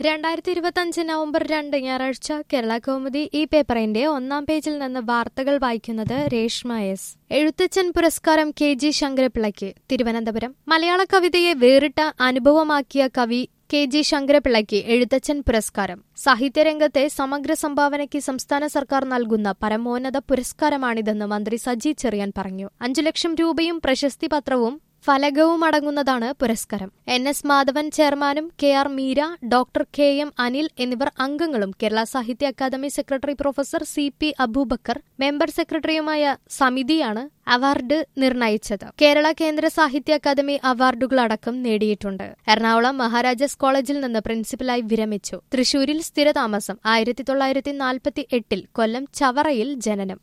രണ്ടായിരത്തി ഇരുപത്തഞ്ച് നവംബർ രണ്ട് ഞായറാഴ്ച കേരള കൗമുദി ഈ പേപ്പറിന്റെ ഒന്നാം പേജിൽ നിന്ന് വാർത്തകൾ വായിക്കുന്നത് രേഷ്മ എസ് എഴുത്തച്ഛൻ പുരസ്കാരം കെ ജി ശങ്കരപിള്ളയ്ക്ക് തിരുവനന്തപുരം മലയാള കവിതയെ വേറിട്ട അനുഭവമാക്കിയ കവി കെ ജി ശങ്കരപിള്ളയ്ക്ക് എഴുത്തച്ഛൻ പുരസ്കാരം സാഹിത്യരംഗത്തെ സമഗ്ര സംഭാവനയ്ക്ക് സംസ്ഥാന സർക്കാർ നൽകുന്ന പരമോന്നത പുരസ്കാരമാണിതെന്ന് മന്ത്രി സജി ചെറിയാൻ പറഞ്ഞു അഞ്ചു ലക്ഷം രൂപയും പ്രശസ്തി പത്രവും ഫലകവും അടങ്ങുന്നതാണ് പുരസ്കാരം എൻ എസ് മാധവൻ ചെയർമാനും K R Meera doctor K M Anil എന്നിവർ അംഗങ്ങളും Kerala Sahitya academy secretary professor C P Aboobacker member സെക്രട്ടറിയുമായ സമിതിയാണ് അവാർഡ് നിർണയിച്ചത് കേരള കേന്ദ്ര സാഹിത്യ അക്കാദമി അവാർഡുകളടക്കം നേടിയിട്ടുണ്ട് എറണാകുളം മഹാരാജാസ് കോളേജിൽ നിന്ന് പ്രിൻസിപ്പലായി വിരമിച്ചു തൃശൂരിൽ സ്ഥിരതാമസം ആയിരത്തി തൊള്ളായിരത്തി നാൽപ്പത്തി എട്ടിൽ കൊല്ലം ചവറയിൽ ജനനം